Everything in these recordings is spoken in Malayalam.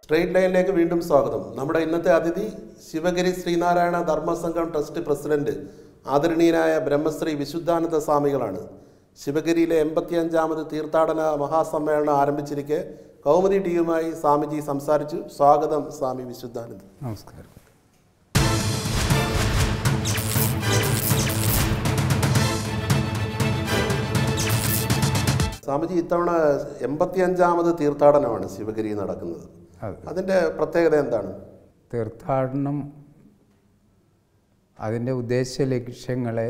സ്ട്രെയിറ്റ് ലൈനിലേക്ക് വീണ്ടും സ്വാഗതം നമ്മുടെ ഇന്നത്തെ അതിഥി ശിവഗിരി ശ്രീനാരായണ ധർമ്മസംഘം ട്രസ്റ്റ് പ്രസിഡന്റ് ആദരണീയനായ ബ്രഹ്മശ്രീ വിശുദ്ധാനന്ദ സ്വാമികളാണ് ശിവഗിരിയിലെ എൺപത്തിയഞ്ചാമത് തീർത്ഥാടന മഹാസമ്മേളനം ആരംഭിച്ചിരിക്കെ കൗമുദി ടിയുമായി സ്വാമിജി സംസാരിച്ചു സ്വാഗതം സ്വാമി വിശുദ്ധാനന്ദ നമസ്കാരം സ്വാമിജി ഇത്തവണ എൺപത്തിയഞ്ചാമത് തീർത്ഥാടനമാണ് ശിവഗിരി നടക്കുന്നത് അതെ അതിൻ്റെ പ്രത്യേകത എന്താണ് തീർത്ഥാടനം അതിൻ്റെ ഉദ്ദേശ ലക്ഷ്യങ്ങളെ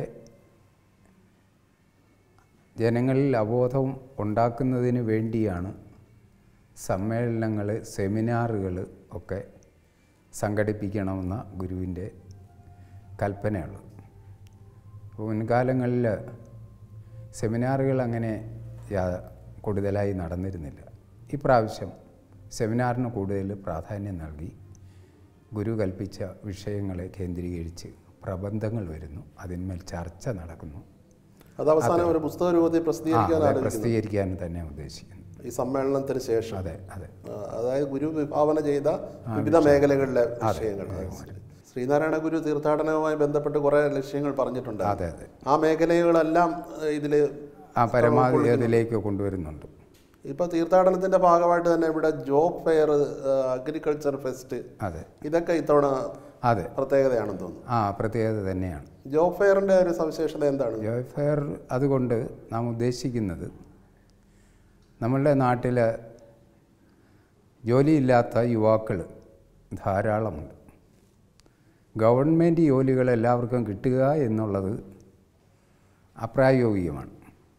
ജനങ്ങളിൽ അവബോധം ഉണ്ടാക്കുന്നതിന് വേണ്ടിയാണ് സമ്മേളനങ്ങൾ സെമിനാറുകൾ ഒക്കെ സംഘടിപ്പിക്കണമെന്ന ഗുരുവിൻ്റെ കൽപ്പനയുള്ളത് മുൻകാലങ്ങളിൽ സെമിനാറുകൾ അങ്ങനെ യാ- കൂടുതലായി നടന്നിരുന്നില്ല ഇപ്രാവശ്യം സെമിനാറിന് കൂടുതൽ പ്രാധാന്യം നൽകി ഗുരു കൽപ്പിച്ച വിഷയങ്ങളെ കേന്ദ്രീകരിച്ച് പ്രബന്ധങ്ങൾ വരുന്നു അതിന്മേൽ ചർച്ച നടക്കുന്നു അത് അവസാനം ഒരു പുസ്തക രൂപത്തിൽ ആ, പ്രസിദ്ധീകരിക്കാൻ അതെ, ആലോചിക്കുന്നു പ്രസിദ്ധീകരിക്കാൻ തന്നെ ഉദ്ദേശിക്കുന്നു ഈ സമ്മേളനത്തിന് ശേഷം അതെ അതെ ആ, അതായത് ഗുരു വിഭാവന ചെയ്ത വിവിധ മേഖലകളിലെ വിഷയങ്ങൾ ശ്രീനാരായണ ഗുരു തീർത്ഥാടനവുമായി ബന്ധപ്പെട്ട് കുറെ ലക്ഷ്യങ്ങൾ പറഞ്ഞിട്ടുണ്ട് അതെ അതെ ആ മേഖലകളെല്ലാം ഇതിൽ ആ പരമാവധി അതിലേക്ക് കൊണ്ടുവരുന്നുണ്ട് ഇപ്പൊ തീർത്ഥാടനത്തിന്റെ ഭാഗമായിട്ട് തന്നെ ഇവിടെ ജോബ് ഫെയർ അഗ്രികൾച്ചർ ഫെസ്റ്റ് അതെ ഇതൊക്കെ ഇത്തവണ അതെ പ്രത്യേകതയാണെന്ന് തോന്നുന്നു ആ പ്രത്യേകത തന്നെയാണ് ജോബ് ഫെയറിന്റെ ഒരു സവിശേഷത എന്താണ് ജോയ് ഫെയർ അതുകൊണ്ട് നാം ഉദ്ദേശിക്കുന്നത് നമ്മളുടെ നാട്ടിൽ ജോലിയില്ലാത്ത യുവാക്കൾ ധാരാളമുണ്ട് ഗവൺമെൻറ് ജോലികൾ എല്ലാവർക്കും കിട്ടുക എന്നുള്ളത് അപ്രായോഗികമാണ്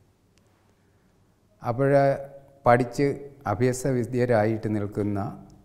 അപ്പോൾ പഠിച്ച് അഭ്യസവിദ്യരായിട്ട് നിൽക്കുന്ന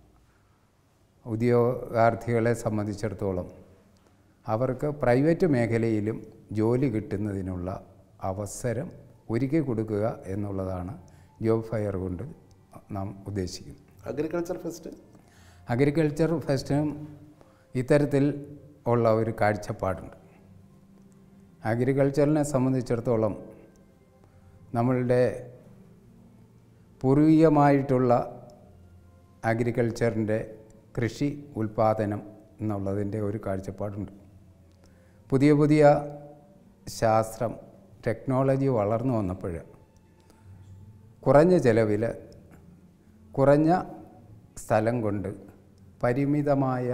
ഉദ്യോഗാർത്ഥികളെ സംബന്ധിച്ചിടത്തോളം അവർക്ക് പ്രൈവറ്റ് മേഖലയിലും ജോലി കിട്ടുന്നതിനുള്ള അവസരം ഒരുക്കി കൊടുക്കുക എന്നുള്ളതാണ് ജോബ് ഫെയർ കൊണ്ട് നാം ഉദ്ദേശിക്കുന്നത് അഗ്രികൾച്ചർ ഫെസ്റ്റ് അഗ്രികൾച്ചർ ഫെസ്റ്റിനും ഇത്തരത്തിൽ ഉള്ള ഒരു കാഴ്ചപ്പാടുണ്ട് അഗ്രികൾച്ചറിനെ സംബന്ധിച്ചിടത്തോളം നമ്മളുടെ പൂർവികമായിട്ടുള്ള അഗ്രികൾച്ചറിൻ്റെ കൃഷി ഉൽപ്പാദനം എന്നുള്ളതിൻ്റെ ഒരു കാഴ്ചപ്പാടുണ്ട് പുതിയ പുതിയ ശാസ്ത്രം ടെക്നോളജി വളർന്നു വന്നപ്പോൾ കുറഞ്ഞ ചിലവിൽ കുറഞ്ഞ സ്ഥലം കൊണ്ട് പരിമിതമായ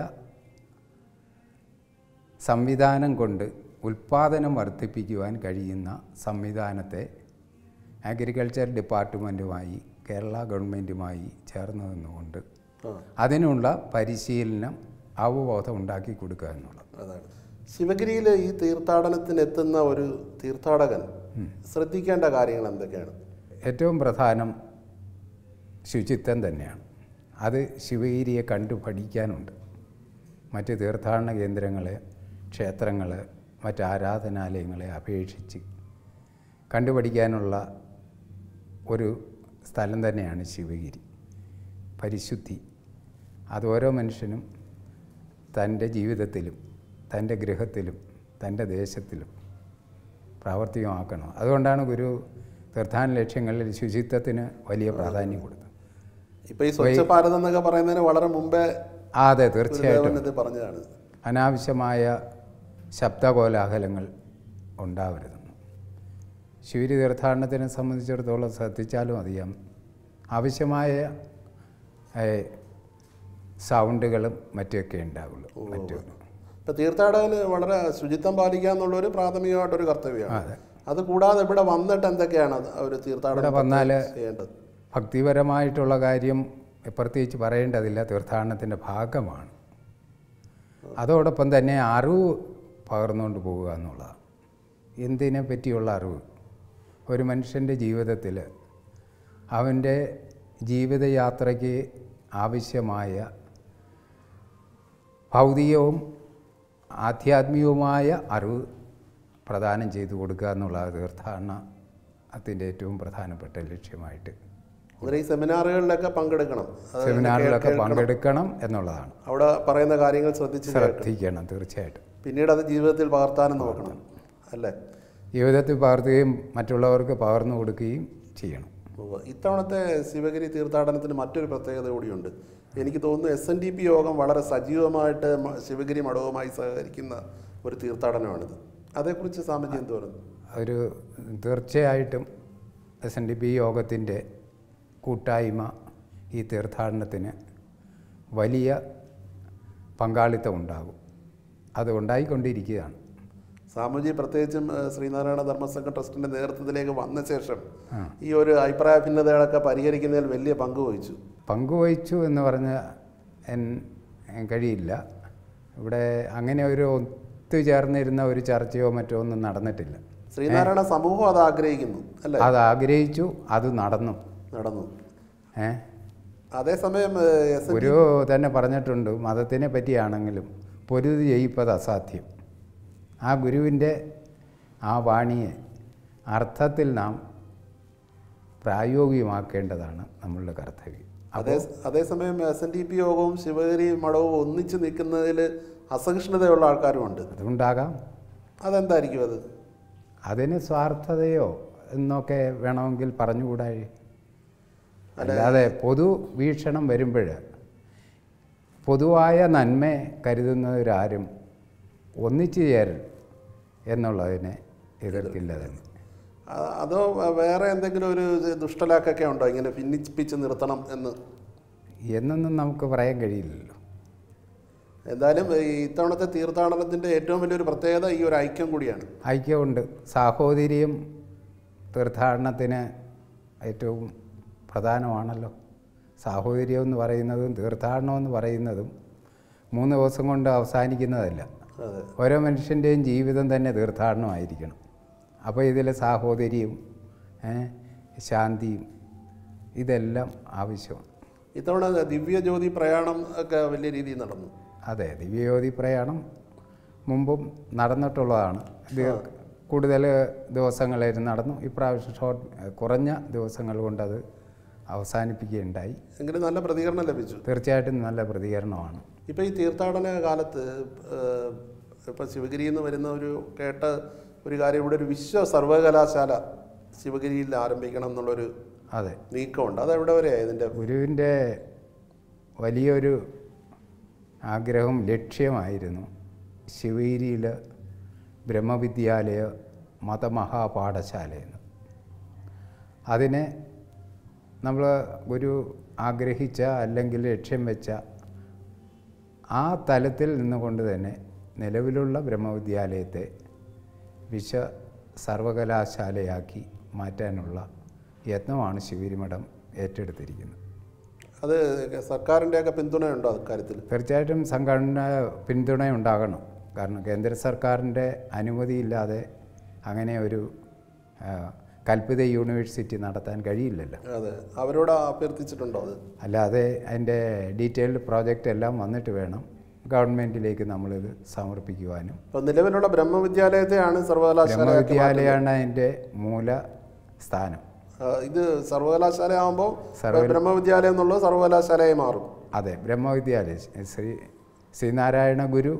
സംവിധാനം കൊണ്ട് ഉൽപ്പാദനം വർദ്ധിപ്പിക്കുവാൻ കഴിയുന്ന സംവിധാനത്തെ അഗ്രികൾച്ചർ ഡിപ്പാർട്ട്മെൻറ്റുമായി കേരള ഗവൺമെൻറ്റുമായി ചേർന്ന് നിന്നുകൊണ്ട് ആ അതിനുള്ള പരിശീലനം അവബോധം ഉണ്ടാക്കി കൊടുക്കുക എന്നുള്ളത് അതാണ് ശിവഗിരിയിൽ ഈ തീർത്ഥാടനത്തിന് എത്തുന്ന ഒരു തീർത്ഥാടകൻ ശ്രദ്ധിക്കേണ്ട കാര്യങ്ങൾ എന്തൊക്കെയാണ് ഏറ്റവും പ്രധാനം ശുചിത്വം തന്നെയാണ് അത് ശിവഗിരിയെ കണ്ടു പഠിക്കാനുണ്ട് മറ്റ് തീർത്ഥാടന കേന്ദ്രങ്ങളെ ക്ഷേത്രങ്ങൾ മറ്റ് ആരാധനാലയങ്ങളെ അപേക്ഷിച്ച് കണ്ടുപഠിക്കാനുള്ള ഒരു സ്ഥലം തന്നെയാണ് ശിവഗിരി പരിശുദ്ധി അത് ഓരോ മനുഷ്യനും തൻ്റെ ജീവിതത്തിലും തൻ്റെ ഗൃഹത്തിലും തൻ്റെ ദേശത്തിലും പ്രാവർത്തികമാക്കണം അതുകൊണ്ടാണ് ഗുരു തീർത്ഥാടന ലക്ഷ്യങ്ങളിൽ ശുചിത്വത്തിന് വലിയ പ്രാധാന്യം കൊടുത്തത് ഇപ്പൊ ഈ സ്വച്ഛ ഭാരത് എന്നൊക്കെ പറയുന്നതിന് വളരെ മുമ്പേ ആ, അതെ തീർച്ചയായിട്ടും ഗുരുദേവൻ ഇത് പറഞ്ഞതാണ് അനാവശ്യമായ ശബ്ദകോലാഹലങ്ങൾ ഉണ്ടാവരുതെന്ന് ശിവരി തീർത്ഥാടനത്തിനെ സംബന്ധിച്ചിടത്തോളം ശ്രദ്ധിച്ചാലും അറിയാം ആവശ്യമായ ഏ, സൗണ്ടുകളും മറ്റുമൊക്കെ ഉണ്ടാവുള്ളൂ മറ്റു ഇപ്പൊ തീർത്ഥാടകന് വളരെ ശുചിത്വം പാലിക്കുക എന്നുള്ള ഒരു പ്രാഥമികമായിട്ടൊരു കർത്തവ്യമാണ് അതെ അത് കൂടാതെ ഇവിടെ വന്നിട്ട് എന്തൊക്കെയാണ് അത് ഒരു തീർത്ഥാടനം ഇവിടെ വന്നാൽ ചെയ്യേണ്ടത് ഭക്തിപരമായിട്ടുള്ള കാര്യം പ്രത്യേകിച്ച് പറയേണ്ടതില്ല തീർത്ഥാടനത്തിൻ്റെ ഭാഗമാണ് അതോടൊപ്പം തന്നെ അറിവ് പകർന്നുകൊണ്ട് പോവുക എന്നുള്ളതാണ് എന്തിനെ പറ്റിയുള്ള അറിവ് ഒരു മനുഷ്യൻ്റെ ജീവിതത്തിൽ അവൻ്റെ ജീവിതയാത്രയ്ക്ക് ആവശ്യമായ ഭൗതികവും ആധ്യാത്മികവുമായ അറിവ് പ്രദാനം ചെയ്തു കൊടുക്കുക എന്നുള്ള തീർത്ഥാടനത്തിൻ്റെ ഏറ്റവും പ്രധാനപ്പെട്ട ലക്ഷ്യമായിട്ട് അങ്ങനെ ഈ സെമിനാറുകളിലൊക്കെ പങ്കെടുക്കണം അത് സെമിനാറിലൊക്കെ പങ്കെടുക്കണം എന്നുള്ളതാണ് അവിടെ പറയുന്ന കാര്യങ്ങൾ ശ്രദ്ധിച്ച് കേൾക്കണം. ശ്രദ്ധിക്കണം തീർച്ചയായിട്ടും പിന്നീട് അത് ജീവിതത്തിൽ പകർത്താനും നോക്കണം അല്ലേ ജീവിതത്തിൽ പകർത്തുകയും മറ്റുള്ളവർക്ക് പകർന്നു കൊടുക്കുകയും ചെയ്യണം ഉവ്വ്. ഇത്തവണത്തെ ശിവഗിരി തീർത്ഥാടനത്തിന് മറ്റൊരു പ്രത്യേകത കൂടിയുണ്ട് എനിക്ക് തോന്നുന്നു എസ് എൻ ഡി പി യോഗം വളരെ സജീവമായിട്ട് മ- ശിവഗിരി മഠവുമായി സഹകരിക്കുന്ന ഒരു തീർത്ഥാടനമാണിത് അതേക്കുറിച്ച് സ്വാമിജി എന്ത് പറയുന്നു ഒരു തീർച്ചയായിട്ടും എസ് എൻ ഡി പി യോഗത്തിൻ്റെ കൂട്ടായ്മ ഈ തീർത്ഥാടനത്തിന് വലിയ പങ്കാളിത്തം ഉണ്ടാകും അത് ഉണ്ടായിക്കൊണ്ടിരിക്കുകയാണ് സ്വാമിജി പ്രത്യേകിച്ചും ഏഹ്, ശ്രീനാരായണ ധർമ്മസംഘ ട്രസ്റ്റിന്റെ നേതൃത്വത്തിലേക്ക് വന്ന ശേഷം ആ. ഈ ഒരു അഭിപ്രായ ഭിന്നതകളൊക്കെ പരിഹരിക്കുന്നതിൽ വലിയ പങ്ക് വഹിച്ചു പങ്കുവഹിച്ചു എന്ന് പറഞ്ഞ എൻ- കഴിയില്ല ഇവിടെ അങ്ങനെ ഒരു ഒത്തുചേർന്നിരുന്ന ഒരു ചർച്ചയോ മറ്റോ ഒന്നും നടന്നിട്ടില്ല ശ്രീനാരായണ സമൂഹം അത് ആഗ്രഹിക്കുന്നു അല്ലേ അത് ആഗ്രഹിച്ചു അത് നടന്നു നടന്നു ഏ അതേസമയം എസ് എൻ ഗുരു തന്നെ പറഞ്ഞിട്ടുണ്ട് മതത്തിനെ പറ്റിയാണെങ്കിലും പൊരുതി ജയിപ്പത് അസാധ്യം ആ ഗുരുവിൻ്റെ ആ വാണിയെ അർത്ഥത്തിൽ നാം പ്രായോഗികമാക്കേണ്ടതാണ് നമ്മളുടെ കർത്തവ്യം അതേ അതേസമയം എസ് എൻ ഡി പി യോഗവും ശിവഗിരി മഠവും ഒന്നിച്ച് നിൽക്കുന്നതിൽ അസഹിഷ്ണുതയുള്ള ആൾക്കാരുമുണ്ട് അതുകൊണ്ടാകാം അതെന്തായിരിക്കും അത് അതിന് സ്വാർത്ഥതയോ എന്നൊക്കെ വേണമെങ്കിൽ പറഞ്ഞുകൂടായി അല്ലാതെ പൊതു വീക്ഷണം വരുമ്പോൾ പൊതുവായ നന്മ കരുതുന്നവരാരും ഒന്നിച്ചു ചേരൽ എന്നുള്ളതിനെ എതിർക്കില്ല തന്നെ അ- അതോ വേറെ എന്തെങ്കിലും ഒരു ദുഷ്ടലാക്കൊക്കെ ഉണ്ടോ ഇങ്ങനെ ഭിന്നിപ്പിച്ച് നിർത്തണം എന്ന് എന്നൊന്നും നമുക്ക് പറയാൻ കഴിയില്ലല്ലോ എന്തായാലും ഈ ഇത്തവണത്തെ തീർത്ഥാടനത്തിന്റെ ഏറ്റവും വലിയൊരു പ്രത്യേകത ഈ ഒരു ഐക്യം കൂടിയാണ് ഐക്യമുണ്ട് സാഹോദര്യം തീർത്ഥാടനത്തിന് ഏറ്റവും പ്രധാനമാണല്ലോ സാഹോദര്യം എന്ന് പറയുന്നതും തീർത്ഥാടനം എന്ന് പറയുന്നതും മൂന്ന് ദിവസം കൊണ്ട് അവസാനിക്കുന്നതല്ല അതെ ഓരോ മനുഷ്യൻ്റെയും ജീവിതം തന്നെ തീർത്ഥാടനമായിരിക്കണം അപ്പോൾ ഇതിൽ സാഹോദര്യവും ഏ, ശാന്തിയും ഇതെല്ലാം ആവശ്യമാണ് ഇത്തവണ ദിവ്യജ്യോതി പ്രയാണം ഒക്കെ വലിയ രീതിയിൽ നടന്നു അതെ ദിവ്യജ്യോതി പ്രയാണം മുമ്പും നടന്നിട്ടുള്ളതാണ് ഇത് കൂടുതൽ ദിവസങ്ങളായിരുന്നു നടന്നു ഇപ്രാവശ്യം ഷോർട്ട് കുറഞ്ഞ ദിവസങ്ങൾ കൊണ്ടത് അവസാനിപ്പിക്കുകയുണ്ടായി എങ്കിലും നല്ല പ്രതികരണം ലഭിച്ചു തീർച്ചയായിട്ടും നല്ല പ്രതികരണമാണ് ഇപ്പം ഈ തീർത്ഥാടന കാലത്ത് ഏഹ്, ഇപ്പം ശിവഗിരിയിൽ നിന്ന് വരുന്ന ഒരു കേട്ട ഒരു കാര്യം ഇവിടെ ഒരു വിശ്വ സർവകലാശാല ശിവഗിരിയിൽ ആരംഭിക്കണം എന്നുള്ളൊരു അതെ നീക്കമുണ്ട് അതെവിടെ വരെയാണ് ഇതിൻ്റെ ഗുരുവിൻ്റെ വലിയൊരു ആഗ്രഹം ലക്ഷ്യമായിരുന്നു ശിവഗിരിയിൽ ബ്രഹ്മവിദ്യാലയ മതമഹാപാഠശാലയെന്ന് അതിനെ നമ്മൾ ഗുരു ആഗ്രഹിച്ച അല്ലെങ്കിൽ ലക്ഷ്യം വെച്ച ആ തലത്തിൽ നിന്നുകൊണ്ട് തന്നെ നിലവിലുള്ള ബ്രഹ്മവിദ്യാലയത്തെ വിശ്വ സർവകലാശാലയാക്കി മാറ്റാനുള്ള യത്നമാണ് ശിവരിമഠം ഏറ്റെടുത്തിരിക്കുന്നത് അത് സർക്കാരിൻ്റെയൊക്കെ പിന്തുണയുണ്ടോ അക്കാര്യത്തിൽ തീർച്ചയായിട്ടും സംഘടന പിന്തുണ ഉണ്ടാകണം കാരണം കേന്ദ്ര സർക്കാരിൻ്റെ അനുമതിയില്ലാതെ അങ്ങനെ ഒരു ആ, കൽപ്പിത യൂണിവേഴ്സിറ്റി നടത്താൻ കഴിയില്ലല്ലോ അതെ അവരോട് അഭ്യർത്ഥിച്ചിട്ടുണ്ടോ അത് അല്ലാതെ അതിൻ്റെ ഡീറ്റെയിൽഡ് പ്രോജക്റ്റ് എല്ലാം വന്നിട്ട് വേണം ഗവൺമെൻറ്റിലേക്ക് നമ്മളിത് സമർപ്പിക്കുവാനും ഇപ്പം നിലവിലുള്ള ബ്രഹ്മവിദ്യാലയത്തെയാണ് സർവകലാശാല ബ്രഹ്മവിദ്യാലയമാണ് അതിൻ്റെ മൂല സ്ഥാനം ഇത് സർവകലാശാല ആകുമ്പോൾ സർവ- ബ്രഹ്മവിദ്യാലയം എന്നുള്ളത് സർവകലാശാലയായി മാറും അതെ ബ്രഹ്മവിദ്യാലയം ശ്രീ ശ്രീനാരായണ ഗുരു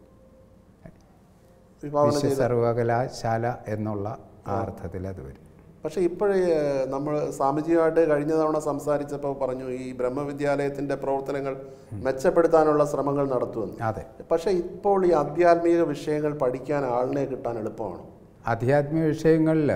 വിഭാവനം വിശ്വ ചെയ്ത് സർവകലാശാല എന്നുള്ള ആ അർത്ഥത്തിൽ അത് വരും പക്ഷേ ഇപ്പോഴേ നമ്മൾ സ്വാമിജിയുമായിട്ട് കഴിഞ്ഞ തവണ സംസാരിച്ചപ്പോൾ പറഞ്ഞു ഈ ബ്രഹ്മവിദ്യാലയത്തിൻ്റെ പ്രവർത്തനങ്ങൾ മെച്ചപ്പെടുത്താനുള്ള ശ്രമങ്ങൾ നടത്തുമെന്ന് അതെ പക്ഷേ ഇപ്പോൾ ഈ ആധ്യാത്മിക വിഷയങ്ങൾ പഠിക്കാൻ ആളിനെ കിട്ടാൻ എളുപ്പമാണ് ആധ്യാത്മിക വിഷയങ്ങളിൽ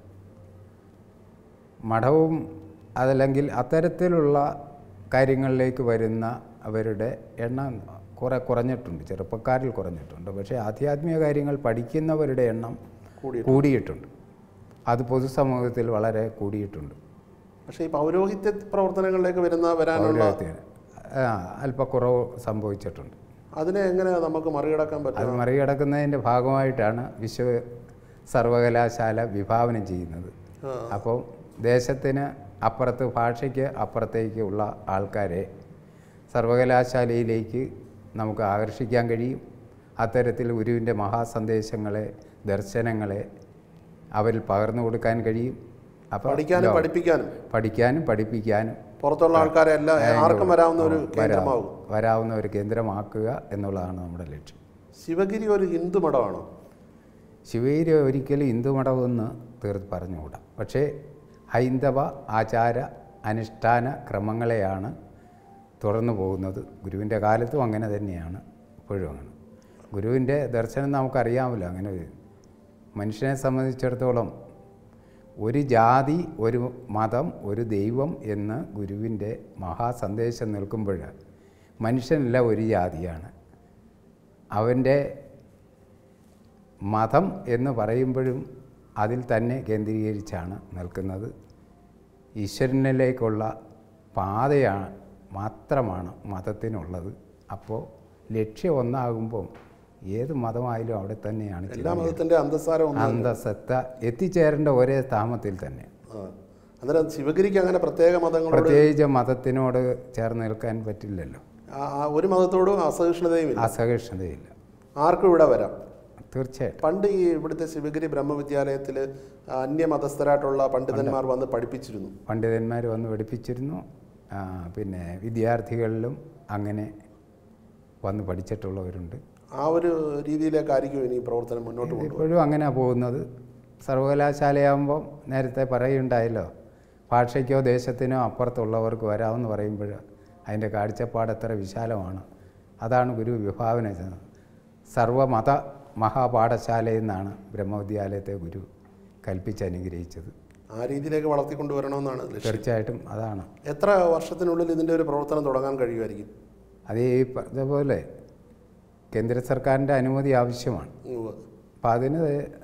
മഠവും അതല്ലെങ്കിൽ അത്തരത്തിലുള്ള കാര്യങ്ങളിലേക്ക് വരുന്ന അവരുടെ എണ്ണം കുറെ കുറഞ്ഞിട്ടുണ്ട് ചെറുപ്പക്കാരിൽ കുറഞ്ഞിട്ടുണ്ട് പക്ഷേ ആധ്യാത്മിക കാര്യങ്ങൾ പഠിക്കുന്നവരുടെ എണ്ണം കൂടിയിട്ടുണ്ട്. കൂടിയിട്ടുണ്ട് അത് പൊതുസമൂഹത്തിൽ വളരെ കൂടിയിട്ടുണ്ട് പക്ഷേ ഈ പൗരോഹിത്യ പ്രവർത്തനങ്ങളിലേക്ക് വരുന്ന വരാനുള്ള പൗരോഹിത്യത്തിന് ആ, അല്പക്കുറവ് സംഭവിച്ചിട്ടുണ്ട് അതിനെ എങ്ങനെ നമുക്ക് മറികടക്കാൻ അത് പറ്റും മറികടക്കുന്നതിൻ്റെ ഭാഗമായിട്ടാണ് വിശ്വ സർവകലാശാല വിഭാവനം ചെയ്യുന്നത് ആ. അപ്പോൾ ദേശത്തിന് അപ്പുറത്ത് ഭാഷയ്ക്ക് അപ്പുറത്തേക്കുള്ള ആൾക്കാരെ സർവകലാശാലയിലേക്ക് നമുക്ക് ആകർഷിക്കാൻ കഴിയും അത്തരത്തിൽ ഗുരുവിൻ്റെ മഹാസന്ദേശങ്ങളെ ദർശനങ്ങളെ അവരിൽ പകർന്നു കൊടുക്കാൻ കഴിയും അപ്പോൾ പഠിക്കാനും ലോ- പഠിപ്പിക്കാനും പഠിക്കാനും പഠിപ്പിക്കാനും പുറത്തുള്ള ആൾക്കാരെ എല്ലാം ആർക്കും വരാവുന്ന ഒരു കേന്ദ്രമാകും വരാവുന്ന ഒരു കേന്ദ്രമാക്കുക എന്നുള്ളതാണ് നമ്മുടെ ലക്ഷ്യം ശിവഗിരി ഒരു ഹിന്ദു മഠമാണോ ശിവഗിരി ഒരിക്കലും ഹിന്ദുമഠമെന്ന് തീർത്ത് പറഞ്ഞുകൂടാ പക്ഷേ ഹൈന്ദവ ആചാര അനുഷ്ഠാന ക്രമങ്ങളെയാണ് തുടർന്നു പോകുന്നത് ഗുരുവിൻ്റെ കാലത്തും അങ്ങനെ തന്നെയാണ് ഇപ്പോഴും അങ്ങനെ ഗുരുവിൻ്റെ ദർശനം നമുക്കറിയാമല്ലോ അങ്ങനെ ഒരു മനുഷ്യനെ സംബന്ധിച്ചിടത്തോളം ഒരു ജാതി ഒരു മതം ഒരു ദൈവം എന്ന് ഗുരുവിൻ്റെ മഹാസന്ദേശം നിൽക്കുമ്പോൾ മനുഷ്യനല്ല ഒരു ജാതിയാണ് അവൻ്റെ മതം എന്ന് പറയുമ്പോഴും അതിൽ തന്നെ കേന്ദ്രീകരിച്ചാണ് നിൽക്കുന്നത് ഈശ്വരനിലേക്കുള്ള പാതയാണ് മാത്രമാണ് മതത്തിനുള്ളത് അപ്പോൾ ലക്ഷ്യം ഒന്നാകുമ്പം ഏത് മതമായാലും അവിടെ തന്നെയാണ് എല്ലാ മതത്തിന്റെ അന്തസ്സാരം ഒന്ന് അന്തസത്ത എത്തിച്ചേരേണ്ട ഒരേ സ്ഥാമത്തിൽ തന്നെ ആ. അന്നേരം ശിവഗിരിക്ക് അങ്ങനെ പ്രത്യേക മതങ്ങളോട് പ്രത്യേകിച്ച് മതത്തിനോട് ചേർന്ന് നിൽക്കാൻ പറ്റില്ലല്ലോ ആ- ആ ഒരു മതത്തോടും അസഹിഷ്ണുതയും ഇല്ല അസഹിഷ്ണുതയില്ല ആർക്കും ഇവിടെ വരാം തീർച്ചയായിട്ടും പണ്ട് ഈ ഇവിടുത്തെ ശിവഗിരി ബ്രഹ്മവിദ്യാലയത്തിൽ അന്യമതസ്ഥരായിട്ടുള്ള പണ്ഡിതന്മാർ വന്ന് പഠിപ്പിച്ചിരുന്നു പണ്ഡിതന്മാർ വന്ന് പഠിപ്പിച്ചിരുന്നു ആ, പിന്നെ വിദ്യാർത്ഥികളിലും അങ്ങനെ വന്ന് പഠിച്ചിട്ടുള്ളവരുണ്ട് ആ ഒരു രീതിയിലേക്കായിരിക്കും ഇനി ഈ പ്രവർത്തനം മുന്നോട്ട് കൊണ്ടുപോകുന്നത് ഇപ്പോഴും അങ്ങനെ പോകുന്നത് സർവകലാശാലയാകുമ്പോൾ നേരത്തെ പറയുണ്ടായല്ലോ ഭാഷയ്ക്കോ ദേശത്തിനോ അപ്പുറത്തുള്ളവർക്ക് വരാമെന്ന് പറയുമ്പോൾ അതിൻ്റെ കാഴ്ചപ്പാട് എത്ര വിശാലമാണ് അതാണ് ഗുരു വിഭാവന ചെയ്യുന്നത് സർവമത മഹാപാഠശാലയിൽ നിന്നാണ് ബ്രഹ്മവിദ്യാലയത്തെ ഗുരു കൽപ്പിച്ചനുഗ്രഹിച്ചത് ആ രീതിയിലേക്ക് വളർത്തിക്കൊണ്ടുവരണമെന്നാണ് ലക്ഷ്യം തീർച്ചയായിട്ടും അതാണ് എത്ര വർഷത്തിനുള്ളിൽ ഇതിൻ്റെ ഒരു പ്രവർത്തനം തുടങ്ങാൻ കഴിയുമായിരിക്കും അത് ഈ പറഞ്ഞപോലെ കേന്ദ്ര സർക്കാരിൻ്റെ അനുമതി ആവശ്യമാണ് ഉവ്വ്. അപ്പം അതിന്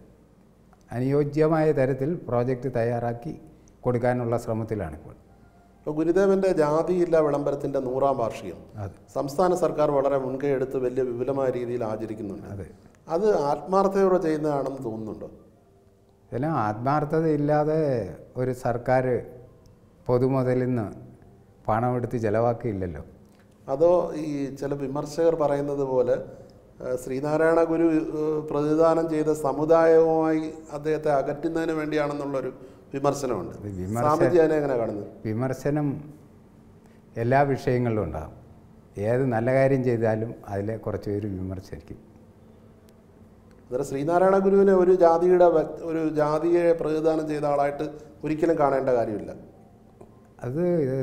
അനുയോജ്യമായ തരത്തിൽ പ്രോജക്റ്റ് തയ്യാറാക്കി കൊടുക്കാനുള്ള ശ്രമത്തിലാണിപ്പോൾ ഇപ്പോൾ ഗുരുദേവന്റെ ജാതിയില്ല വിളംബരത്തിന്റെ നൂറാം വാർഷികം അതെ സംസ്ഥാന സർക്കാർ വളരെ മുൻകൈ എടുത്ത് വലിയ വിപുലമായ രീതിയിൽ ആചരിക്കുന്നുണ്ട് അതെ അത് ആത്മാർത്ഥതയോടെ ചെയ്യുന്നതാണെന്ന് തോന്നുന്നുണ്ടോ ഇതിന് ആത്മാർത്ഥതയില്ലാതെ ഒരു സർക്കാർ പൊതുമുതലിൽ നിന്ന് പണമെടുത്ത് ചിലവാക്കിയില്ലല്ലോ അതോ ഈ ചില വിമർശകർ പറയുന്നത് പോലെ ഏഹ്, ശ്രീനാരായണ ഗുരു ഏഹ്, പ്രതിദാനം ചെയ്ത സമുദായവുമായി അദ്ദേഹത്തെ അകറ്റുന്നതിന് വേണ്ടിയാണെന്നുള്ളൊരു വിമർശനമുണ്ട് അത് വിമർശ- സ്വാമിജി അതിനെ എങ്ങനെ കാണുന്നത് വിമർശനം എല്ലാ വിഷയങ്ങളിലും ഉണ്ടാകും ഏത് നല്ല കാര്യം ചെയ്താലും അതിലെ കുറച്ച് പേര് വിമർശിക്കും അന്നേരം ശ്രീനാരായണ ഗുരുവിനെ ഒരു ജാതിയുടെ വ്യക്തി- ഒരു ജാതിയെ പ്രതിദാനം ചെയ്ത ആളായിട്ട് ഒരിക്കലും കാണേണ്ട കാര്യമില്ല അത്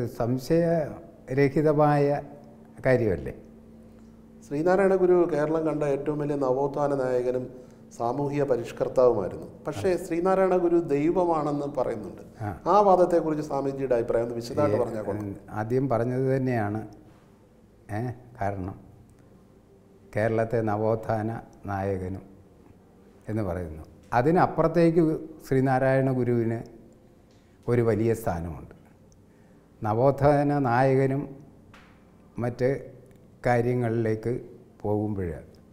സംശയരഹിതമായ കാര്യമല്ലേ ശ്രീനാരായണ ഗുരു കേരളം കണ്ട ഏറ്റവും വലിയ നവോത്ഥാന നായകനും സാമൂഹിക പരിഷ്കർത്താവുമായിരുന്നു പക്ഷേ ശ്രീനാരായണ ഗുരു ദൈവമാണെന്ന് പറയുന്നുണ്ട് ആ. ആ വാദത്തെക്കുറിച്ച് സ്വാമിജിയുടെ അഭിപ്രായം ഒന്ന് വിശദമായിട്ട് പറഞ്ഞാൽ കൊള്ളാം ആദ്യം പറഞ്ഞത് തന്നെയാണ് ഏ കാരണം കേരളത്തെ നവോത്ഥാന നായകനും എന്ന് പറയുന്നു അതിനപ്പുറത്തേക്ക് ശ്രീനാരായണ ഗുരുവിന് ഒരു വലിയ സ്ഥാനമുണ്ട് നവോത്ഥാന നായകനും മറ്റ് കാര്യങ്ങളിലേക്ക് പോകുമ്പോൾ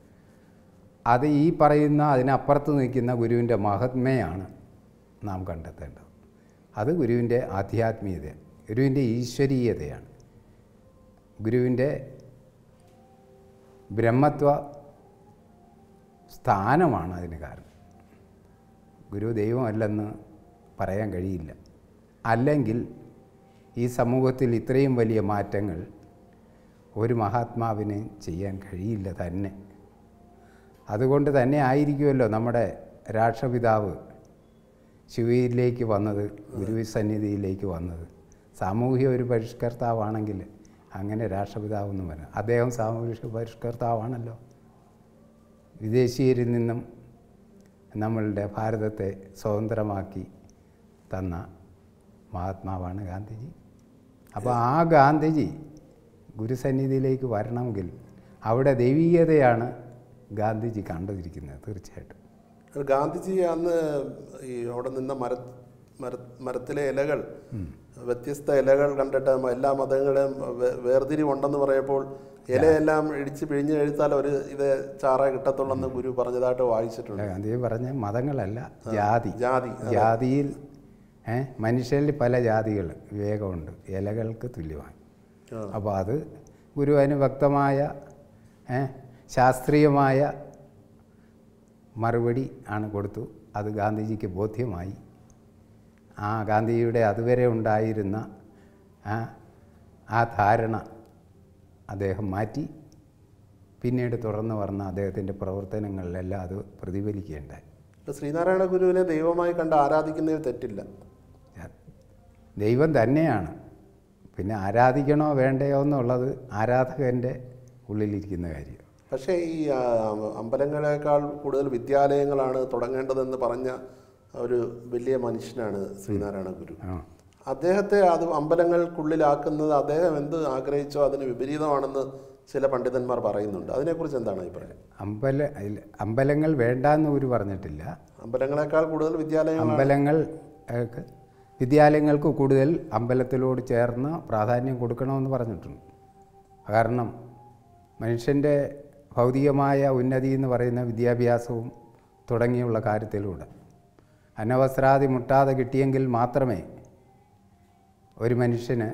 അത് ഈ പറയുന്ന അതിനപ്പുറത്ത് നിൽക്കുന്ന ഗുരുവിൻ്റെ മഹത്മയാണ് നാം കണ്ടെത്തേണ്ടത് അത് ഗുരുവിൻ്റെ ആധ്യാത്മീയത ഗുരുവിൻ്റെ ഈശ്വരീയതയാണ് ഗുരുവിൻ്റെ ബ്രഹ്മത്വ സ്ഥാനമാണ് അതിന് കാരണം ഗുരു ദൈവമല്ലെന്ന് പറയാൻ കഴിയില്ല അല്ലെങ്കിൽ ഈ സമൂഹത്തിൽ ഇത്രയും വലിയ മാറ്റങ്ങൾ ഒരു മഹാത്മാവിന് ചെയ്യാൻ കഴിയില്ല തന്നെ അതുകൊണ്ട് തന്നെ ആയിരിക്കുമല്ലോ നമ്മുടെ രാഷ്ട്രപിതാവ് ശിവയിലേക്ക് വന്നത് ഗുരുസന്നിധിയിലേക്ക് വന്നത് സാമൂഹ്യ ഒരു പരിഷ്കർത്താവാണെങ്കിൽ അങ്ങനെ രാഷ്ട്രപിതാവെന്ന് പറയാം അദ്ദേഹം സാമൂഹ്യ പരിഷ്കർത്താവാണല്ലോ വിദേശീയരിൽ നിന്നും നമ്മളുടെ ഭാരതത്തെ സ്വതന്ത്രമാക്കി തന്ന മഹാത്മാവാണ് ഗാന്ധിജി അപ്പോൾ ആ ഗാന്ധിജി ഗുരുസന്നിധിയിലേക്ക് വരണമെങ്കിൽ അവിടെ ദൈവീയതയാണ് ഗാന്ധിജി കണ്ടിരിക്കുന്നത് തീർച്ചയായിട്ടും അത് ഗാന്ധിജി അന്ന് ഈ അവിടെ നിന്ന മര മര മരത്തിലെ ഇലകൾ വ്യത്യസ്ത ഇലകൾ കണ്ടിട്ട് മ- എല്ലാ മതങ്ങളെയും വേ- വേർതിരിവുണ്ടെന്ന് പറയപ്പോൾ ഇലയെല്ലാം ഇടിച്ച് പിഴിഞ്ഞ് കഴിച്ചാൽ ഒരു ഇത് ചാറ കിട്ടത്തുള്ളെന്ന് ഗുരു പറഞ്ഞതായിട്ട് വായിച്ചിട്ടുണ്ട് ഗാന്ധിജി പറഞ്ഞ മതങ്ങളല്ല ജാതി ജാതി ജാതിയിൽ ഏ, മനുഷ്യരിൽ പല ജാതികൾ വിവേകമുണ്ട് ഇലകൾക്ക് തുല്യമാണ് ആ. അപ്പോൾ അത് ഗുരു അതിന് വ്യക്തമായ ഏ, ശാസ്ത്രീയമായ മറുപടി ആണ് കൊടുത്തു അത് ഗാന്ധിജിക്ക് ബോധ്യമായി ആ ഗാന്ധിജിയുടെ അതുവരെ ഉണ്ടായിരുന്ന ആ ആ ധാരണ അദ്ദേഹം മാറ്റി പിന്നീട് തുടർന്ന് വന്ന അദ്ദേഹത്തിൻ്റെ പ്രവർത്തനങ്ങളിലെല്ലാം അത് പ്രതിഫലിക്കുകയുണ്ടായി ഇപ്പൊ ശ്രീനാരായണ ഗുരുവിനെ ദൈവമായി കണ്ട് ആരാധിക്കുന്നതിൽ തെറ്റില്ല ദൈവം തന്നെയാണ് പിന്നെ ആരാധിക്കണോ വേണ്ടയോ എന്നുള്ളത് ആരാധകൻ്റെ ഉള്ളിലിരിക്കുന്ന കാര്യം പക്ഷേ ഈ ആ, അമ്പലങ്ങളെക്കാൾ കൂടുതൽ വിദ്യാലയങ്ങളാണ് തുടങ്ങേണ്ടതെന്ന് പറഞ്ഞ ഒരു വലിയ മനുഷ്യനാണ് ശ്രീനാരായണ ഗുരു ആ അദ്ദേഹത്തെ അത് അമ്പലങ്ങൾക്കുള്ളിലാക്കുന്നത് അദ്ദേഹം എന്ത് ആഗ്രഹിച്ചോ അതിന് വിപരീതമാണെന്ന് ചില പണ്ഡിതന്മാർ പറയുന്നുണ്ട് അതിനെക്കുറിച്ച് എന്താണ് അഭിപ്രായം അമ്പല ഇല്ല, അമ്പലങ്ങൾ വേണ്ടാന്ന് ഒരു പറഞ്ഞിട്ടില്ല അമ്പലങ്ങളെക്കാൾ കൂടുതൽ വിദ്യാലയങ്ങൾ അമ്പലങ്ങൾ ഏക്ക് വിദ്യാലയങ്ങൾക്ക് കൂടുതൽ അമ്പലത്തിലോട് ചേർന്ന് പ്രാധാന്യം കൊടുക്കണമെന്ന് പറഞ്ഞിട്ടുണ്ട് കാരണം മനുഷ്യൻ്റെ ഭൗതികമായ ഉന്നതി എന്ന് പറയുന്ന വിദ്യാഭ്യാസവും തുടങ്ങിയുള്ള കാര്യത്തിലൂടെ അനവസ്ത്രാദി മുട്ടാതെ കിട്ടിയെങ്കിൽ മാത്രമേ ഒരു മനുഷ്യന്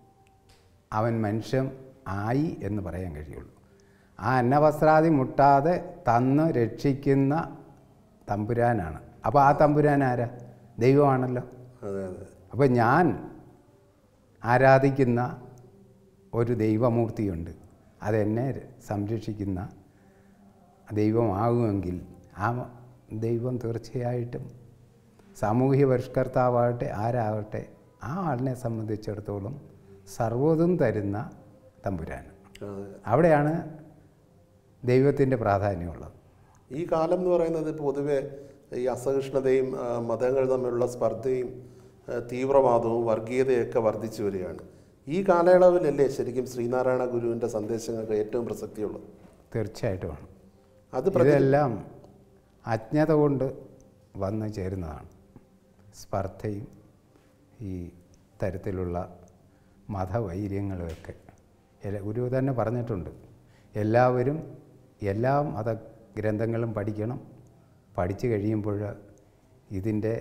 അവൻ മനുഷ്യൻ ആയി എന്ന് പറയാൻ കഴിയുള്ളൂ ആ അന്നവസ്ത്രാദി മുട്ടാതെ തന്ന് രക്ഷിക്കുന്ന തമ്പുരാനാണ് അപ്പോൾ ആ തമ്പുരാൻ ആരാ ദൈവമാണല്ലോ അതെ അതെ അപ്പോൾ ഞാൻ ആരാധിക്കുന്ന ഒരു ദൈവമൂർത്തിയുണ്ട് അതെന്നെ സംരക്ഷിക്കുന്ന ദൈവമാകുമെങ്കിൽ ആ ദൈവം തീർച്ചയായിട്ടും സാമൂഹ്യ പരിഷ്കർത്താവാകട്ടെ ആരാകട്ടെ ആ ആളിനെ സംബന്ധിച്ചിടത്തോളം സർവ്വതും തരുന്ന തമ്പുരാൻ അതെ അവിടെയാണ് ദൈവത്തിൻ്റെ പ്രാധാന്യമുള്ളത് ഈ കാലം എന്ന് പറയുന്നത് പൊതുവെ ഈ അസഹിഷ്ണുതയും ആ, മതങ്ങൾ തമ്മിലുള്ള സ്പർദ്ധയും ആ, തീവ്രവാദവും വർഗീയതയൊക്കെ വർദ്ധിച്ചു വരികയാണ് ഈ കാലയളവിലല്ലേ ശരിക്കും ശ്രീനാരായണ ഗുരുവിൻ്റെ സന്ദേശങ്ങൾക്ക് ഏറ്റവും പ്രസക്തിയുള്ളത് തീർച്ചയായിട്ടുമാണ് അത് പ്രതി ഇതെല്ലാം അജ്ഞത കൊണ്ട് വന്നു ചേരുന്നതാണ് സ്പർദ്ധയും ഈ തരത്തിലുള്ള മതവൈര്യങ്ങളുമൊക്കെ എല്ല- ഗുരു തന്നെ പറഞ്ഞിട്ടുണ്ട് എല്ലാവരും എല്ലാ മത ഗ്രന്ഥങ്ങളും പഠിക്കണം പഠിച്ചു കഴിയുമ്പോൾ ഇതിൻ്റെ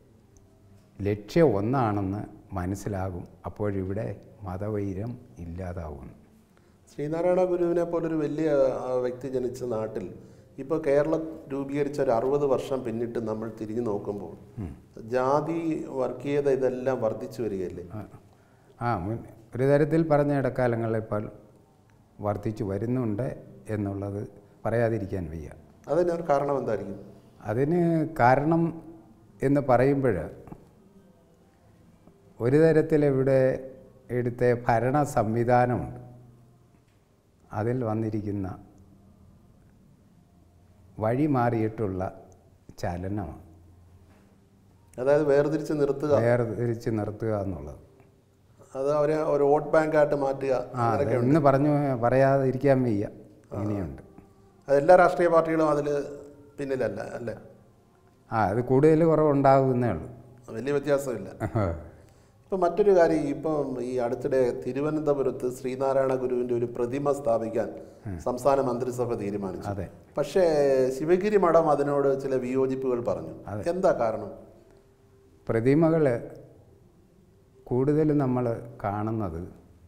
ലക്ഷ്യം ഒന്നാണെന്ന് മനസ്സിലാകും അപ്പോഴിവിടെ മതവൈര്യം ഇല്ലാതാവും ശ്രീനാരായണ ഗുരുവിനെ പോലൊരു വലിയ ആ, വ്യക്തി ജനിച്ച നാട്ടിൽ ഇപ്പോൾ കേരളം രൂപീകരിച്ച ഒരു അറുപത് വർഷം പിന്നിട്ട് നമ്മൾ തിരിഞ്ഞു നോക്കുമ്പോൾ ജാതി വർഗീയത ഇതെല്ലാം വർദ്ധിച്ചു വരികയല്ലേ ആ- ആ മുൻ ഒരു തരത്തിൽ പറഞ്ഞ ഇടക്കാലങ്ങളിൽ ഇപ്പോൾ വർദ്ധിച്ചു വരുന്നുണ്ട് എന്നുള്ളത് പറയാതിരിക്കാൻ വയ്യ അതിന് കാരണം എന്തായിരിക്കും അതിന് കാരണം എന്ന് പറയുമ്പോൾ ഒരു തരത്തിൽ ഇവിടെ ഇവിടുത്തെ ഭരണ സംവിധാനമുണ്ട് അതിൽ വന്നിരിക്കുന്ന വഴി മാറിയിട്ടുള്ള ചലനമാണ് അതായത് വേർതിരിച്ച് നിർത്തുക വേർതിരിച്ച് നിർത്തുക എന്നുള്ളത് അത് അവരെ ഒരു വോട്ട് ബാങ്കായിട്ട് മാറ്റുക ആ അത് എന്ന് പറഞ്ഞു പറയാതിരിക്കാൻ വയ്യ ഇങ്ങനെയുണ്ട് അത് എല്ലാ രാഷ്ട്രീയ പാർട്ടികളും അതിൽ പിന്നിലല്ല അല്ലേ ആ അത് കൂടുതൽ കുറവുണ്ടാകുന്നേ ഉള്ളൂ വലിയ വ്യത്യാസമില്ല ഇപ്പം മറ്റൊരു കാര്യം ഇപ്പം ഈ അടുത്തിടെ തിരുവനന്തപുരത്ത് ശ്രീനാരായണ ഗുരുവിൻ്റെ ഒരു പ്രതിമ സ്ഥാപിക്കാൻ സംസ്ഥാന മന്ത്രിസഭ തീരുമാനിച്ചു അതെ പക്ഷേ ശിവഗിരി മഠം അതിനോട് ചില വിയോജിപ്പുകൾ പറഞ്ഞു എന്താ കാരണം പ്രതിമകൾ കൂടുതൽ നമ്മൾ കാണുന്നത്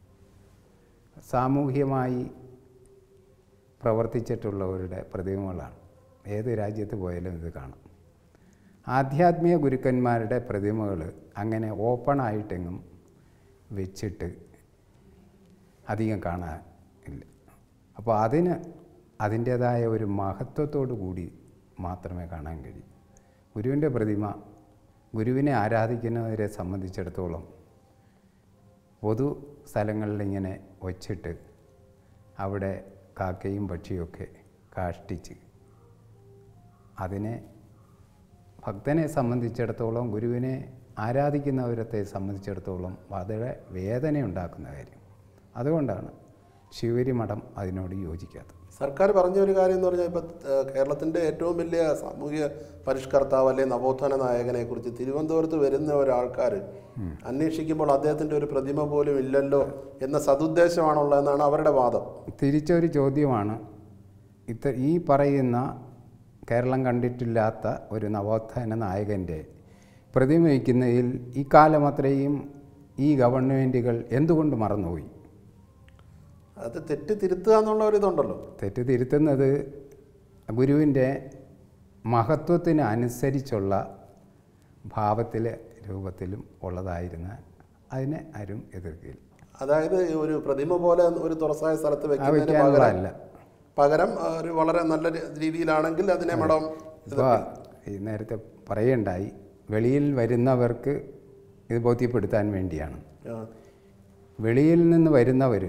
സാമൂഹ്യമായി പ്രവർത്തിച്ചിട്ടുള്ളവരുടെ പ്രതിമകളാണ് ഏത് രാജ്യത്ത് പോയാലും ഇത് കാണാം ആധ്യാത്മിക ഗുരുക്കന്മാരുടെ പ്രതിമകൾ അങ്ങനെ ഓപ്പണായിട്ടെങ്ങും വെച്ചിട്ട് അധികം കാണാൻ ഇല്ല അപ്പോൾ അതിന് അതിൻ്റേതായ ഒരു മഹത്വത്തോടു കൂടി മാത്രമേ കാണാൻ കഴിയൂ ഗുരുവിൻ്റെ പ്രതിമ ഗുരുവിനെ ആരാധിക്കുന്നവരെ സംബന്ധിച്ചിടത്തോളം പൊതു സ്ഥലങ്ങളിൽ ഇങ്ങനെ വച്ചിട്ട് അവിടെ കാക്കയും പക്ഷിയൊക്കെ കാഷ്ടിച്ച് അതിനെ ഭക്തനെ സംബന്ധിച്ചിടത്തോളം ഗുരുവിനെ ആരാധിക്കുന്നവരത്തെ സംബന്ധിച്ചിടത്തോളം വളരെ വേദനയുണ്ടാക്കുന്ന കാര്യം അതുകൊണ്ടാണ് ശിവരി മഠം അതിനോട് യോജിക്കാത്തത് സർക്കാർ പറഞ്ഞ ഒരു കാര്യം എന്ന് പറഞ്ഞാൽ ഇപ്പം കേരളത്തിൻ്റെ ഏറ്റവും വലിയ സാമൂഹിക പരിഷ്കർത്താവ് അല്ലെ നവോത്ഥാന നായകനെ കുറിച്ച് തിരുവനന്തപുരത്ത് വരുന്ന ഒരാൾക്കാർ അന്വേഷിക്കുമ്പോൾ അദ്ദേഹത്തിൻ്റെ ഒരു പ്രതിമ പോലും ഇല്ലല്ലോ എന്ന സതുദ്ദേശമാണുള്ളതെന്നാണ് അവരുടെ വാദം തിരിച്ചൊരു ചോദ്യമാണ് ഇത്ത ഈ പറയുന്ന കേരളം കണ്ടിട്ടില്ലാത്ത ഒരു നവോത്ഥാന നായകൻ്റെ പ്രതിമ വയ്ക്കുന്നതിൽ ഇക്കാലം അത്രയും ഈ ഗവൺമെൻറ്റുകൾ എന്തുകൊണ്ട് മറന്നുപോയി അത് തെറ്റ് തിരുത്തുക എന്നുള്ള ഒരു ഇതുണ്ടല്ലോ തെറ്റ് തിരുത്തുന്നത് ഗുരുവിൻ്റെ മഹത്വത്തിന് അനുസരിച്ചുള്ള ഭാവത്തിലെ രൂപത്തിലും ഉള്ളതായിരുന്ന അതിനെ ആരും എതിർക്കില്ല അതായത് ഈ ഒരു പ്രതിമ പോലെ ഒരു തുറസായ സ്ഥലത്ത് വെക്കുന്നതിന് പകരം വയ്ക്കാനുള്ളതല്ല പകരം ആ, ഒരു വളരെ നല്ല രീ- രീതിയിലാണെങ്കിൽ അതിനെ മഠം ഇപ്പോൾ ഈ നേരത്തെ പറയണ്ടായി വെളിയിൽ വരുന്നവർക്ക് ഇത് ബോധ്യപ്പെടുത്താൻ വേണ്ടിയാണ് ആ, വെളിയിൽ നിന്ന് വരുന്നവർ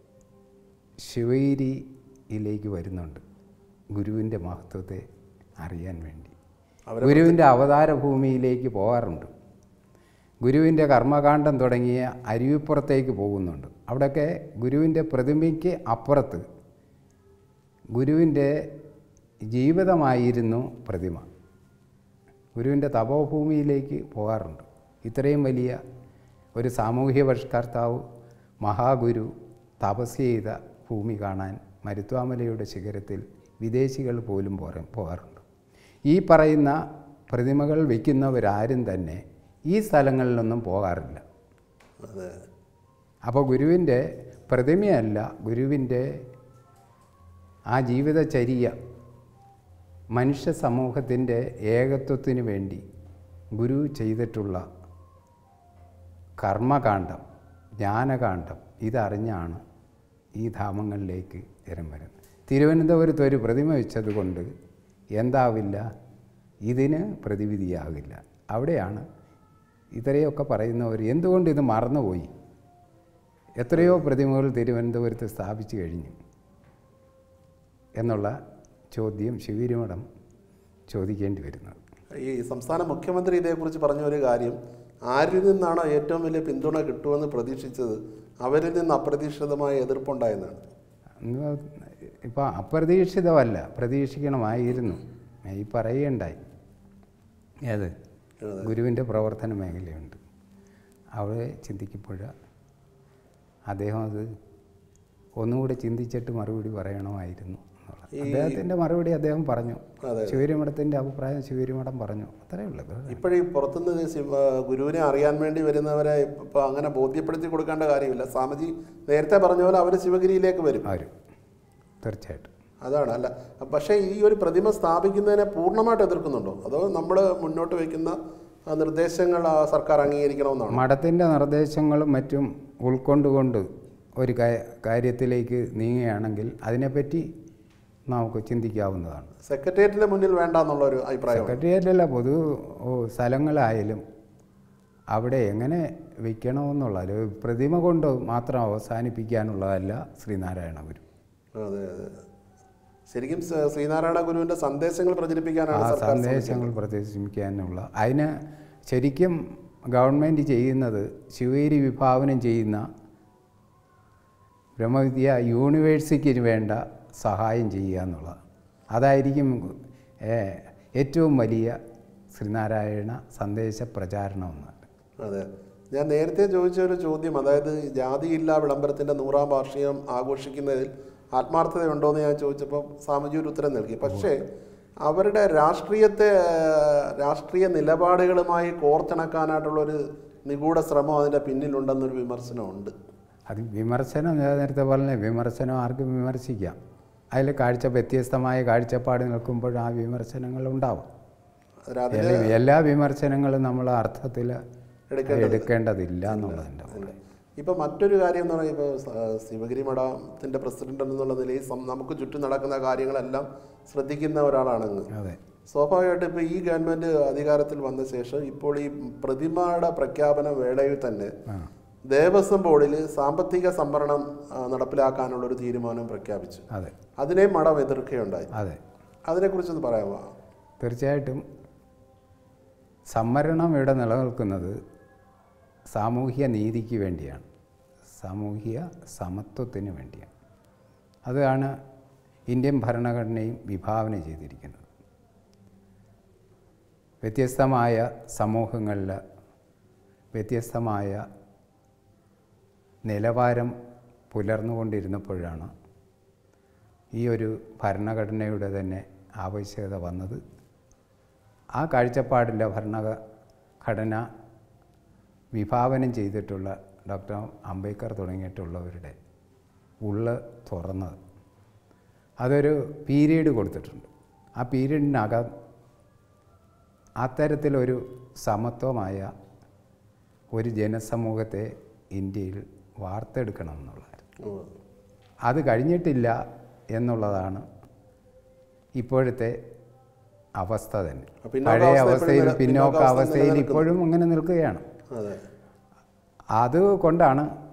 ശിവഗിരിയിലേക്ക് വരുന്നുണ്ട് ഗുരുവിൻ്റെ മഹത്വത്തെ അറിയാൻ വേണ്ടി ഗുരുവിൻ്റെ അവതാര ഭൂമിയിലേക്ക് പോകാറുണ്ട് ഗുരുവിൻ്റെ കർമ്മകാന്ഡം തുടങ്ങിയ അരുവിപ്പുറത്തേക്ക് പോകുന്നുണ്ട് അവിടെയൊക്കെ ഗുരുവിൻ്റെ പ്രതിമയ്ക്ക് അപ്പുറത്ത് ഗുരുവിൻ്റെ ജീവിതമായിരുന്നു പ്രതിമ ഗുരുവിൻ്റെ തപോഭൂമിയിലേക്ക് പോകാറുണ്ട് ഇത്രയും വലിയ ഒരു സാമൂഹ്യ പരിഷ്കർത്താവ് മഹാഗുരു തപസ് ചെയ്ത ഭൂമി കാണാൻ മരുത്വാമലയുടെ ശിഖരത്തിൽ വിദേശികൾ പോലും പോര പോകാറുണ്ട് ഈ പറയുന്ന പ്രതിമകൾ വയ്ക്കുന്നവരാരും തന്നെ ഈ സ്ഥലങ്ങളിലൊന്നും പോകാറില്ല അതെ അപ്പോൾ ഗുരുവിൻ്റെ പ്രതിമയല്ല ഗുരുവിൻ്റെ ആ ജീവിതചര്യ മനുഷ്യ സമൂഹത്തിൻ്റെ ഏകത്വത്തിന് വേണ്ടി ഗുരു ചെയ്തിട്ടുള്ള കർമ്മകാന്ഡം ജ്ഞാനകാന്ഡം ഇതറിഞ്ഞാണ് ഈ ധാമങ്ങളിലേക്ക് ജനം വരുന്നത് തിരുവനന്തപുരത്ത് ഒരു പ്രതിമ വെച്ചതുകൊണ്ട് എന്താവില്ല ഇതിന് പ്രതിവിധിയാകില്ല അവിടെയാണ് ഇത്രയൊക്കെ പറയുന്നവർ എന്തുകൊണ്ട് ഇത് മറന്നുപോയി എത്രയോ പ്രതിമകൾ തിരുവനന്തപുരത്ത് സ്ഥാപിച്ചു കഴിഞ്ഞു എന്നുള്ള ചോദ്യം ശിവരിമഠം ചോദിക്കേണ്ടി വരുന്നത് ഈ സംസ്ഥാന മുഖ്യമന്ത്രി ഇതേക്കുറിച്ച് പറഞ്ഞ ഒരു കാര്യം ആരിൽ നിന്നാണോ ഏറ്റവും വലിയ പിന്തുണ കിട്ടുമെന്ന് പ്രതീക്ഷിച്ചത് അവരിൽ നിന്ന് അപ്രതീക്ഷിതമായ എതിർപ്പുണ്ടായെന്നാണ് ഇപ്പോൾ അപ്രതീക്ഷിതമല്ല പ്രതീക്ഷിക്കണമായിരുന്നു ഈ പറയുകയുണ്ടായി ഏത് ഗുരുവിൻ്റെ പ്രവർത്തന മേഖലയുണ്ട് അവിടെ ചിന്തിക്കുമ്പോൾ അദ്ദേഹം അത് ഒന്നുകൂടി ചിന്തിച്ചിട്ട് മറുപടി പറയണമായിരുന്നു എന്നുള്ളത് അദ്ദേഹത്തിൻ്റെ മറുപടി അദ്ദേഹം പറഞ്ഞു അതെ. ശിവരിമഠത്തിൻ്റെ അഭിപ്രായം ശിവരിമഠം പറഞ്ഞു അത്രയേ ഉള്ളൂ ഇപ്പോഴീ പുറത്തുനിന്ന് ശിവ ഗുരുവിനെ അറിയാൻ വേണ്ടി വരുന്നവരെ ഇപ്പോൾ അങ്ങനെ ബോധ്യപ്പെടുത്തി കൊടുക്കേണ്ട കാര്യമില്ല സ്വാമിജി നേരത്തെ പറഞ്ഞ പോലെ അവർ ശിവഗിരിയിലേക്ക് വരും ആരും തീർച്ചയായിട്ടും അതാണ് അല്ല പക്ഷേ ഈ ഒരു പ്രതിമ സ്ഥാപിക്കുന്നതിനെ പൂർണ്ണമായിട്ട് എതിർക്കുന്നുണ്ടോ അതോ നമ്മൾ മുന്നോട്ട് വയ്ക്കുന്ന ആ, നിർദ്ദേശങ്ങൾ ആ സർക്കാർ അംഗീകരിക്കണമെന്നാണ് മഠത്തിൻ്റെ നിർദ്ദേശങ്ങളും മറ്റും ഉൾക്കൊണ്ടുകൊണ്ട് ഒരു കാ- കാര്യത്തിലേക്ക് നീങ്ങുകയാണെങ്കിൽ അതിനെപ്പറ്റി നമുക്ക് ചിന്തിക്കാവുന്നതാണ് സെക്രട്ടേറിയറ്റിന്റെ മുന്നിൽ വേണ്ട എന്നുള്ള ഒരു അഭിപ്രായം സെക്രട്ടേറിയറ്റല്ല പൊതു ഓ, സ്ഥലങ്ങളായാലും അവിടെ എങ്ങനെ വയ്ക്കണമെന്നുള്ള ഒരു പ്രതിമ കൊണ്ട് മാത്രം അവസാനിപ്പിക്കാനുള്ളതല്ല ശ്രീനാരായണ ഗുരു അതെ അതെ ശരിക്കും സ- ശ്രീനാരായണ ഗുരുവിന്റെ സന്ദേശങ്ങൾ ആ പ്രചരിപ്പിക്കാനാണ് സർക്കാർ സന്ദേശങ്ങൾ പ്രദർശിപ്പിക്കാനുള്ള അതിന് ശരിക്കും ഗവൺമെൻറ് ചെയ്യുന്നത് ശിവേരി വിഭാവനം ചെയ്യുന്ന ബ്രഹ്മവിദ്യ യൂണിവേഴ്സിറ്റിക്ക് വേണ്ട സഹായം ചെയ്യുക എന്നുള്ളതാണ് അതായിരിക്കും ഏ, ഏറ്റവും വലിയ ശ്രീനാരായണ സന്ദേശ പ്രചാരണം എന്ന് അതെ ഞാൻ നേരത്തെ ചോദിച്ച ഒരു ചോദ്യം അതായത് ജാതിയില്ലാ വിളംബരത്തിന്റെ നൂറാം വാർഷികം ആഘോഷിക്കുന്നതിൽ ആത്മാർത്ഥതയുണ്ടോ എന്ന് ഞാൻ ചോദിച്ചപ്പോൾ സ്വാമിജി ഒരു ഉത്തരം നൽകി പക്ഷേ അവരുടെ രാഷ്ട്രീയത്തെ ഏഹ്, രാഷ്ട്രീയ നിലപാടുകളുമായി കോർത്തിണക്കാനായിട്ടുള്ള ഒരു നിഗൂഢ ശ്രമം അതിന്റെ പിന്നിലുണ്ടെന്നൊരു വിമർശനമുണ്ട് അത് വിമർശനം ഞാൻ നേരത്തെ പറഞ്ഞ വിമർശനം ആർക്കും വിമർശിക്കാം അതിൽ കാഴ്ച വ്യത്യസ്തമായ കാഴ്ചപ്പാട് നിൽക്കുമ്പോൾ ആ വിമർശനങ്ങൾ ഉണ്ടാവും അതിന് അതിന് എല്ലാ- എല്ലാ വിമർശനങ്ങളും നമ്മൾ അർത്ഥത്തിൽ എടുക്കേണ്ടത് എടുക്കേണ്ടതില്ല എന്നുള്ളതിൻ്റെ കൂടെ ഇപ്പൊ മറ്റൊരു കാര്യം എന്ന് പറയുമ്പോൾ ശിവഗിരി മഠത്തിന്റെ പ്രസിഡന്റ് എന്നുള്ള നിലയിൽ സം- നമുക്ക് ചുറ്റും നടക്കുന്ന കാര്യങ്ങളെല്ലാം ശ്രദ്ധിക്കുന്ന ഒരാളാണെന്ന് അതെ സ്വാഭാവികമായിട്ടും ഇപ്പോൾ ഈ ഗവൺമെന്റ് അധികാരത്തിൽ വന്ന ശേഷം ഇപ്പോൾ ഈ പ്രതിമയുടെ പ്രഖ്യാപന വേളയിൽ തന്നെ ആ ദേവസ്വം ബോർഡിൽ സാമ്പത്തിക സംവരണം ആ, നടപ്പിലാക്കാനുള്ള ഒരു തീരുമാനം പ്രഖ്യാപിച്ചു അതെ അതിനെ മഠം എതിർക്കുകയുണ്ടായി അതെ അതിനെക്കുറിച്ചൊന്ന് പറയാമോ തീർച്ചയായിട്ടും സംവരണം ഇവിടെ നിലനിൽക്കുന്നത് സാമൂഹ്യ നീതിക്ക് വേണ്ടിയാണ് സാമൂഹ്യ സമത്വത്തിന് വേണ്ടിയാണ് അതാണ് ഇന്ത്യൻ ഭരണഘടനയും വിഭാവന ചെയ്തിരിക്കുന്നത് വ്യത്യസ്തമായ സമൂഹങ്ങളിൽ വ്യത്യസ്തമായ നിലവാരം പുലർന്നുകൊണ്ടിരുന്നപ്പോഴാണ് ഈ ഒരു ഭരണഘടനയുടെ തന്നെ ആവശ്യകത വന്നത് ആ കാഴ്ചപ്പാടില്ല ഭരണഘടന വിഭാവനം ചെയ്തിട്ടുള്ള ഡോക്ടർ അംബേദ്കർ തുടങ്ങിയിട്ടുള്ളവരുടെ ഉള്ള് തുറന്നത് അതൊരു പീരീഡ് കൊടുത്തിട്ടുണ്ട് ആ പീരീഡിനകം അത്തരത്തിലൊരു സമത്വമായ ഒരു ജനസമൂഹത്തെ ഇന്ത്യയിൽ വാർത്തെടുക്കണം എന്നുള്ളതായിരുന്നു ഉവ്വ്. അത് കഴിഞ്ഞിട്ടില്ല എന്നുള്ളതാണ് ഇപ്പോഴത്തെ അവസ്ഥ തന്നെ ആ പിന്നോക്ക പഴയ അവസ്ഥ അവസ്ഥയിൽ ഇപ്പോഴും നില- പിന്നോക്ക പിന്നോക്ക അവസ്ഥ അവസ്ഥയിൽ നിലനിൽക്കുന്നു. ഇപ്പോഴും അങ്ങനെ നിൽക്കുകയാണ് അതെ അതുകൊണ്ടാണ്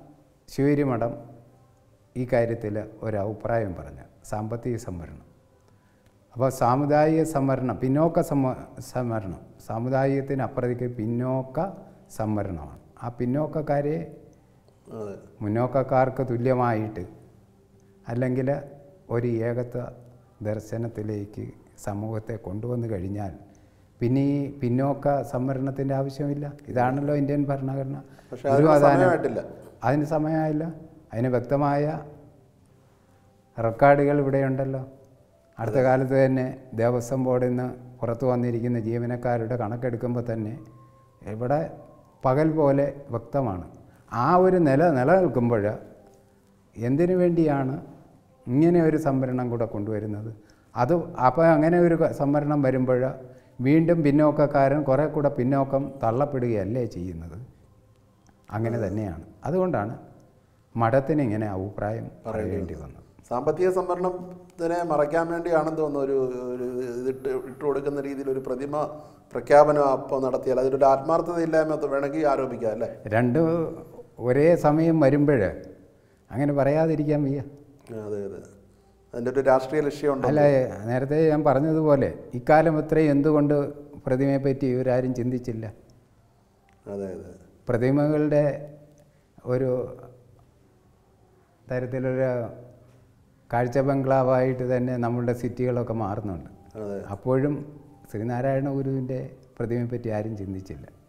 ശിവരി മഠം ഈ കാര്യത്തിൽ ഒരു അഭിപ്രായം പറഞ്ഞു സാമ്പത്തിക സംവരണം അപ്പോൾ സാമുദായിക സംവരണം പിന്നോക്ക സമ സംവരണം സാമുദായികത്തിന് അപ്പുറത്തേക്ക് പിന്നോക്ക സംവരണമാണ് ആ പിന്നോക്കക്കാരെ അതെ മുന്നോക്കക്കാർക്ക് തുല്യമായിട്ട് അല്ലെങ്കിൽ ഒരു ഏകത്വ ദർശനത്തിലേക്ക് സമൂഹത്തെ കൊണ്ടുവന്നു കഴിഞ്ഞാൽ പിന്നെ ഈ പിന്നോക്ക സംവരണത്തിൻ്റെ ആവശ്യമില്ല ഇതാണല്ലോ ഇന്ത്യൻ ഭരണഘടന പക്ഷെ അതിന് ഗുരുവാദാനം- സമയമായിട്ടില്ല അതിന് സമയമായില്ല അതിന് വ്യക്തമായ റെക്കോർഡുകൾ ഇവിടെയുണ്ടല്ലോ അടുത്ത കാലത്ത് തന്നെ ദേവസ്വം ബോർഡിൽ നിന്ന് പുറത്തു വന്നിരിക്കുന്ന ജീവനക്കാരുടെ കണക്കെടുക്കുമ്പോൾ തന്നെ ഇവിടെ പകൽ പോലെ വ്യക്തമാണ് ആ ഒരു നില നിലനിൽക്കുമ്പോൾ എന്തിനു വേണ്ടിയാണ് ഇങ്ങനെ ഒരു സംവരണം കൂടെ കൊണ്ടുവരുന്നത് അത് അപ്പോൾ അങ്ങനെ ഒരു സംവരണം വരുമ്പോൾ വീണ്ടും പിന്നോക്കക്കാരൻ കുറേ കൂടെ പിന്നോക്കം തള്ളപ്പെടുകയല്ലേ ചെയ്യുന്നത് അങ്ങനെ തന്നെയാണ് അതുകൊണ്ടാണ് മഠത്തിന് ഇങ്ങനെ അഭിപ്രായം പറയേണ്ടി വന്നത് സാമ്പത്തിക സംവരണത്തിനെ മറയ്ക്കാൻ വേണ്ടിയാണെന്ന് തോന്നുന്നു ഒരു ഒരു ഇതിട്ട് ഇട്ട് കൊടുക്കുന്ന രീതിയിൽ ഒരു പ്രതിമ പ്രഖ്യാപനം അപ്പോൾ നടത്തിയാൽ അതിലൊരു ആത്മാർത്ഥതയില്ലായ്മ വേണമെങ്കിൽ ആരോപിക്കാം അല്ലേ രണ്ട് ഒരേ സമയം വരുമ്പോൾ അങ്ങനെ പറയാതിരിക്കാൻ വയ്യ അതെ അതെ അതിൻ്റെ ഒരു രാഷ്ട്രീയ ലക്ഷ്യമുണ്ട് അല്ല നേരത്തെ ഞാൻ പറഞ്ഞതുപോലെ ഇക്കാലം ഇത്രയും എന്തുകൊണ്ട് പ്രതിമയെ പറ്റി ഇവരാരും ചിന്തിച്ചില്ല അതെ അതെ പ്രതിമകളുടെ ഒരു തരത്തിലൊരു കാഴ്ച ബംഗ്ലാവായിട്ട് തന്നെ നമ്മളുടെ സിറ്റികളൊക്കെ മാറുന്നുണ്ട് അതെ അപ്പോഴും ശ്രീനാരായണ ഗുരുവിൻ്റെ പ്രതിമയെ പറ്റി ആരും ചിന്തിച്ചില്ല